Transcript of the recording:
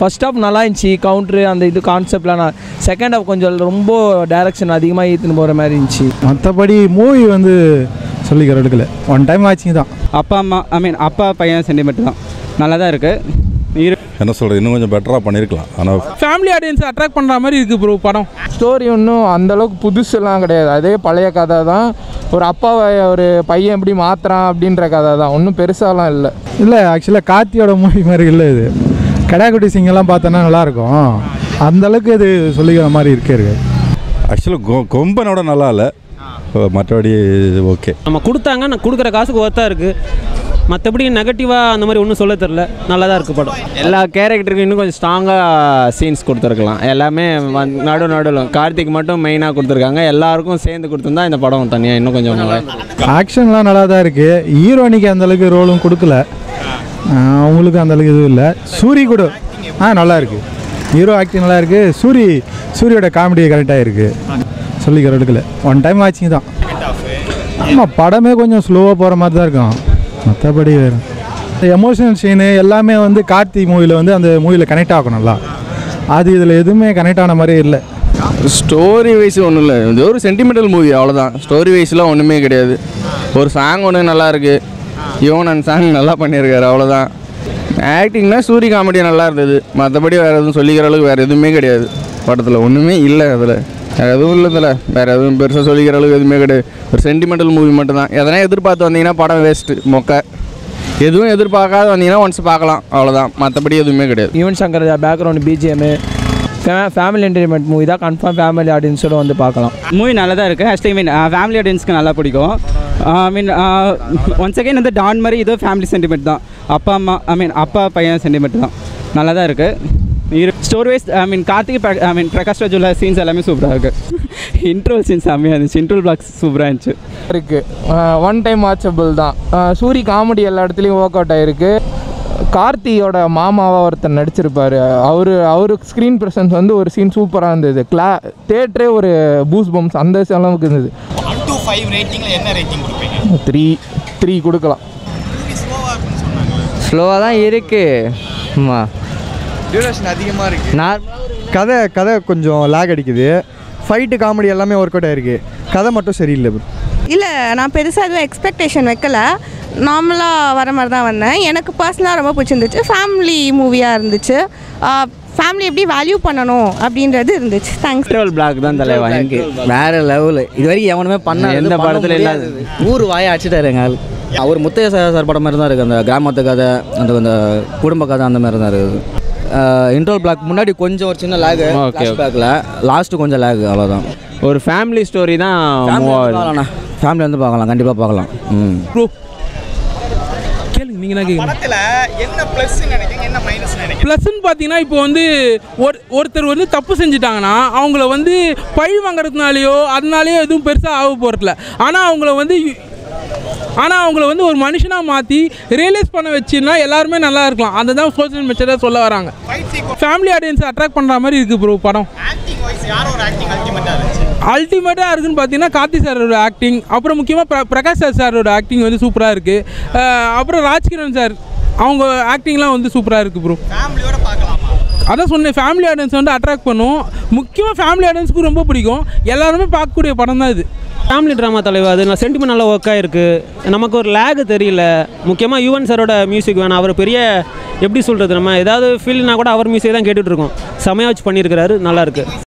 First half நல்லா இருந்துச்சு counter அந்த இது கான்செப்ட்லாம் நான் செகண்ட் ஹாஃப் கொஞ்சம் ரொம்ப டைரக்ஷன் அதிகமாக ஈத்துன்னு போகிற மாதிரி இருந்துச்சு மற்றபடி மூவி வந்து சொல்லிக்கிற எடுக்கல ஒன் டைம் வாட்சிங் தான் அப்பா அம்மா ஐ மீன் அப்பா பையன் சென்டிமெண்ட் தான் நல்லா தான் இருக்குது இரு என்ன சொல்கிறது இன்னும் கொஞ்சம் பெட்டராக பண்ணியிருக்கலாம் ஆனால் ஃபேமிலி ஆடியன்ஸ் அட்ராக்ட் பண்ணுற மாதிரி இருக்குது ப்ரோ படம் ஸ்டோரி ஒன்றும் அந்தளவுக்கு புதுசுலாம் கிடையாது அதே பழைய கதை தான் ஒரு அப்பாவை ஒரு பையன் எப்படி மாற்றுறான் அப்படின்ற கதை தான் ஒன்றும் பெருசாலாம் இல்லை இல்லை ஆக்சுவலாக கார்த்தியோட மூவி மாதிரி இல்லை இது கடாக்குட்டி சிங்கெல்லாம் பார்த்தோன்னா நல்லாயிருக்கும் அந்த அளவுக்கு இது சொல்லிக்கிற மாதிரி இருக்கே இருக்கு ஆக்சுவலாக கொ கொம்பனோட நல்லா இல்லை மற்றபடி ஓகே நம்ம கொடுத்தாங்க நான் கொடுக்குற காசுக்கு ஒர்த்தாக இருக்குது மற்றபடி நெகட்டிவாக அந்த மாதிரி ஒன்றும் சொல்ல தெரில நல்லா தான் இருக்குது படம் எல்லா கேரக்டருக்கும் இன்னும் கொஞ்சம் ஸ்ட்ராங்காக சீன்ஸ் கொடுத்துருக்கலாம் எல்லாமே வந்து நடு நடுவில் கார்த்திக் மட்டும் மெயினாக கொடுத்துருக்காங்க எல்லாருக்கும் சேர்ந்து கொடுத்துருந்தா இந்த படம் தனியாக இன்னும் கொஞ்சம் நல்லா ஆக்ஷன்லாம் நல்லா தான் இருக்குது ஹீரோனிக்கு அந்த அளவுக்கு ரோலும் கொடுக்கல ஆஹ் அவங்களுக்கு அந்த அளவுக்கு இதுவும் இல்லை சூரி கூட ஆ நல்லா இருக்கு ஹீரோ ஆக்டிங் நல்லா இருக்கு சூரி சூரியோட காமெடி கரெக்டாக இருக்கு சொல்லிக்கிற எடுக்கல ஒன் டைம் வாட்சிங் தான் ஆமாம் படமே கொஞ்சம் ஸ்லோவாக போகிற மாதிரி தான் இருக்கும் மற்றபடி வேறு எமோஷனல் சீனு எல்லாமே வந்து கார்த்தி மூவியில் வந்து அந்த மூவியில் கனெக்ட் ஆகும் நல்லா அது இதில் எதுவுமே கனெக்ட் ஆன மாதிரியே இல்லை ஸ்டோரி வைஸ் ஒன்றும் இல்லை இது ஒரு சென்டிமெண்டல் மூவி அவ்வளோதான் ஸ்டோரி வைஸ்லாம் ஒன்றுமே கிடையாது ஒரு சாங் ஒன்று நல்லா இருக்கு யுவன் அண்ட் சாங் நல்லா பண்ணியிருக்காரு அவ்வளோதான் ஆக்டிங்னா சூரி காமெடி நல்லா இருந்தது மற்றபடி வேறு எதுவும் சொல்லிக்கிற அளவுக்கு வேறு எதுவுமே கிடையாது படத்தில் ஒன்றுமே இல்லை அதில் வேறு எதுவும் இல்லை இதில் வேறு எதுவும் பெருசாக சொல்லிக்கிற அளவுக்கு எதுவுமே கிடையாது ஒரு சென்டிமெண்டல் மூவி மட்டும்தான் எதனா எதிர்பார்த்து வந்தீங்கன்னா படம் வேஸ்ட்டு மொக்க எதுவும் எதிர்பார்க்காத வந்தீங்கன்னா ஒன்ஸ் பார்க்கலாம் அவ்வளோதான் மற்றபடி எதுவுமே கிடையாது Yuvan Shankar background BGM family entertainment movie தான் கன்ஃபார்ம் ஃபேமிலி ஆடியன்ஸோட வந்து பார்க்கலாம் மூவி நல்லா தான் இருக்குது ஆக்சுவலி மீன் ஃபேமிலி ஆடியன்ஸ்க்கு நல்லா பிடிக்கும் ஐ மீன் ஒன்ஸ் அகைன் வந்து டான் மாதிரி இதோ ஃபேமிலி சென்டிமெண்ட் தான் அப்பா அம்மா ஐ மீன் அப்பா பையன் சென்டிமெண்ட் தான் நல்லா தான் இருக்குது இரு story wise I mean Karthik I mean Prakash ராஜுல சீன்ஸ் எல்லாமே சூப்பராக இருக்குது இன்ட்ரோல் சீன்ஸ் செம்மையாக இருந்துச்சு இன்ட்ரோல் பிளாக்ஸ் சூப்பராக இருந்துச்சு இருக்குது ஒன் டைம் வாட்சபிள் தான் ஆஹ் சூரி காமெடி எல்லா இடத்துலையும் ஒர்க் அவுட் ஆகிருக்கு கார்த்தியோட மாமாவா ஒருத்தர் நடிச்சிருப்பாரு அவர் அவருக்கு ஸ்க்ரீன் ப்ரெசன்ஸ் வந்து ஒரு சீன் சூப்பராக இருந்தது கிளா தேட்டரே ஒரு பூஸ் பம்ஸ் அந்த அளவுக்கு இருந்தது ஒன் டு ஃபைவ் ரேட்டிங்கில் என்ன ரேட்டிங் கொடுப்பீங்க த்ரீ த்ரீ கொடுக்கலாம் ஸ்லோவாக தான் இருக்குது ஆமாம் டியூரேஷன் அதிகமாக இருக்குது நான் கதை கதை கொஞ்சம் லேக் அடிக்குது ஃபைட்டு காமெடி எல்லாமே ஒர்க் அவுட் ஆயிருக்கு கதை மட்டும் சரியில்லை bro. இல்லை நான் பெருசாக எதுவும் எக்ஸ்பெக்டேஷன் வைக்கல நார்மலாக வர மாதிரி தான் வந்தேன் எனக்கு பர்சனலாக ரொம்ப பிடிச்சிருந்துச்சு ஃபேமிலி மூவியாக இருந்துச்சு ஃபேமிலி எப்படி வேல்யூ பண்ணணும் அப்படின்றது இருந்துச்சு தேங்க்ஸ் இன்டர்வல் பிளாக் தான் தலைவா எனக்கு வேற லெவல் இது வரைக்கும் எவனுமே பண்ண எந்த படத்துல இல்லாத ஊர் வாயை அடிச்சிட்டாரு எங்க ஆள் அவர் முத்தைய சார் சார் படம் மாதிரி தான் இருக்குது அந்த கிராமத்து கதை அந்த அந்த குடும்ப கதை அந்த மாதிரி தான் இருக்குது இன்டர்வல் பிளாக் முன்னாடி கொஞ்சம் ஒரு சின்ன லேக் Okay, okay. பேக்கில் லாஸ்ட்டு கொஞ்சம் லேக் அவ்வளோதான் ஒரு ஃபேமிலி ஸ்டோரி தான் move ஆகுது. பார்க்கலாம்ண்ணா ஃபேமிலி வந்து பார்க்கலாம் கண்டிப்பாக பார்க்கலாம் ம் ப்ரோ கேளுங்க நீங்கள் தான் கேட்குங்க படத்தில் என்ன ப்ளஸ் நினைக்கிறீங்க என்ன மைனஸ் நினைக்கிறீங்க ப்ளஸ்ன்னு பார்த்தீங்கன்னா இப்போ வந்து ஒரு ஒருத்தர் வந்து தப்பு செஞ்சுட்டாங்கன்னா அவங்கள வந்து பழி வாங்குறதுனாலையோ அதனாலேயோ எதுவும் பெருசாக ஆக போகிறதில்ல ஆனால் அவங்கள வந்து ஆனால் அவங்கள வந்து ஒரு மனுஷனாக மாற்றி ரியலைஸ் பண்ண வச்சுன்னா எல்லாருமே நல்லா இருக்கலாம் அதை தான் சோசியல் மெச்சராக சொல்ல வராங்க ஃபேமிலி ஆடியன்ஸ் அட்ராக்ட் பண்ணுற மாதிரி இருக்குது ப்ரோ படம் ஆக்டிங் வைஸ் யாரோட ஆக்டிங் அல்டிமேட்டாக இருந்துச்சு அல்டிமேட்டாக இருக்குன்னு பார்த்தீங்கன்னா கார்த்தி சாரோட ஆக்டிங் அப்புறம் முக்கியமாக பிர பிரகாஷ் சார் சாரோட ஆக்டிங் வந்து சூப்பராக இருக்குது அப்புறம் ராஜ்கிரண் சார் அவங்க ஆக்டிங்லாம் வந்து சூப்பராக இருக்குது ப்ரோ ஃபேமிலியோட பார்க்கலாமா அதான் சொன்னேன் ஃபேமிலி ஆடியன்ஸ் வந்து அட்ராக்ட் பண்ணும் முக்கியமாக ஃபேமிலி ஆடியன்ஸ்க்கு ரொம்ப பிடிக்கும் எல்லாருமே பார்க்கக்கூடிய படம் தான் இது ஃபேமிலி ட்ராமா தலைவா அது நான் சென்டிமெண்ட் நல்லா ஒர்க் ஆயிருக்கு நமக்கு ஒரு லேக் தெரியல முக்கியமாக யுவன் சாரோட மியூசிக் வேணும் அவர் பெரிய எப்படி சொல்கிறது நம்ம ஏதாவது ஃபீல்னா கூட அவர் மியூசிக் தான் கேட்டுட்டு இருக்கோம் செமையாக வச்சு பண்ணியிருக்கிறாரு நல்லா இருக்கு